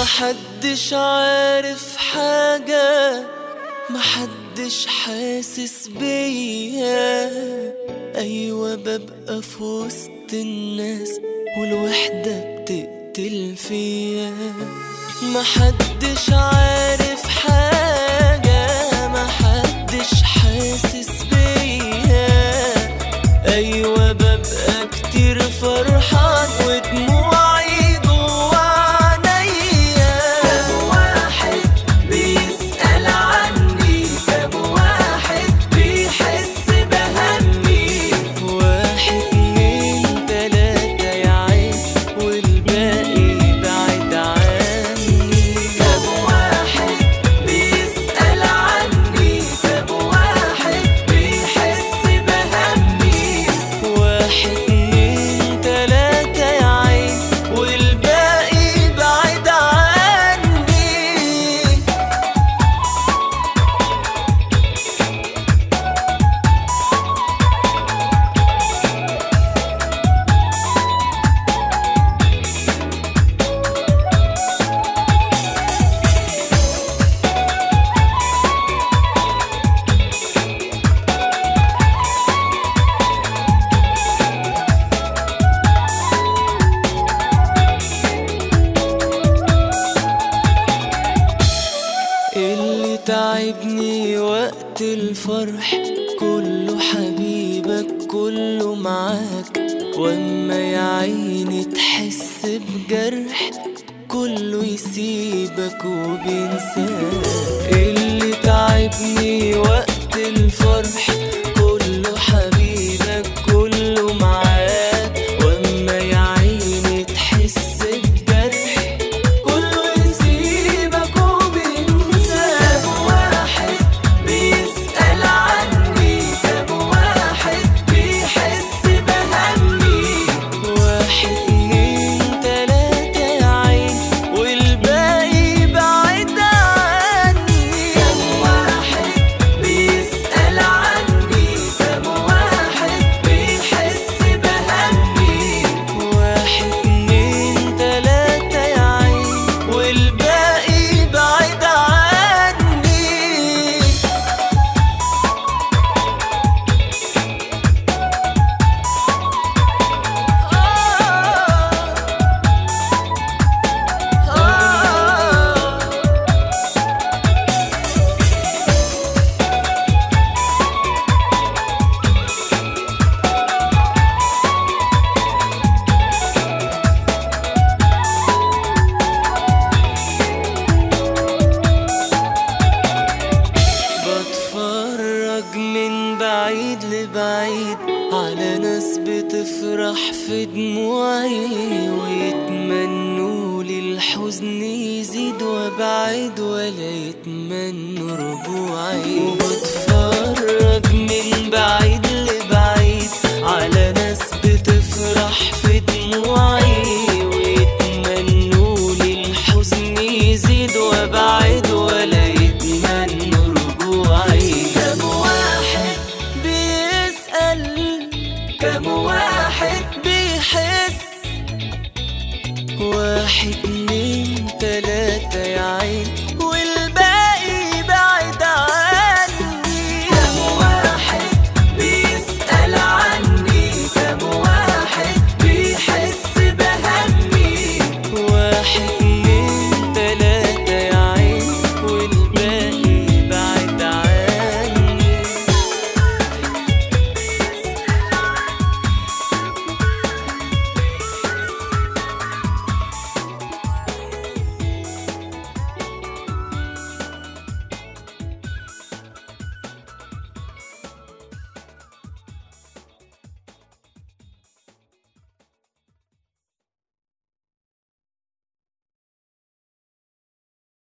محدش عارف حاجة محدش حاسس بيا أيوة ببقى في وسط الناس والوحدة بتقتل فيا محدش عارف حاجة محدش حاسس بيا أيوة ببقى كتير فرحان ودموعي جوا عينيا كم واحد بيسأل عني كم واحد بيحس بهمي واحد اتنين تلاتة يا عين والباقي بعد عني كم واحد بيسأل عني كم واحد بيحس بهمي واحد اتنين تلاتة يا عين والباقي بعد عني اللي تعبني وقت الفرح كله حبيبك كله معاك واما يا عيني تحس بجرح كله يسيبك وبينساك اللي تعبني وقت الفرح كله حبيبك كله معاك واما يا عيني تحس بجرح كله يسيبك وبينساك واحد بيسأل عني كم واحد بيحس بهمي واحد اتنين تلاتة يا عين والباقي بعيد عني كم واحد بيسأل عني كم واحد بيحس بهمي واحد اتنين تلاتة يا عين والباقي بعيد عني بتفرج من بعيد لبعيد على ناس بتفرح في دموعي ويتمنوا لي الحزن يزيد وابعد ولا يتمنوا رجوعي وبتفرج من بعيد لبعيد على ناس بتفرح في دموعي ويتمنوا لي الحزن يزيد وابعد ولا يتمنوا رجوعي كم واحد بيسأل كم واحد بيحس واحد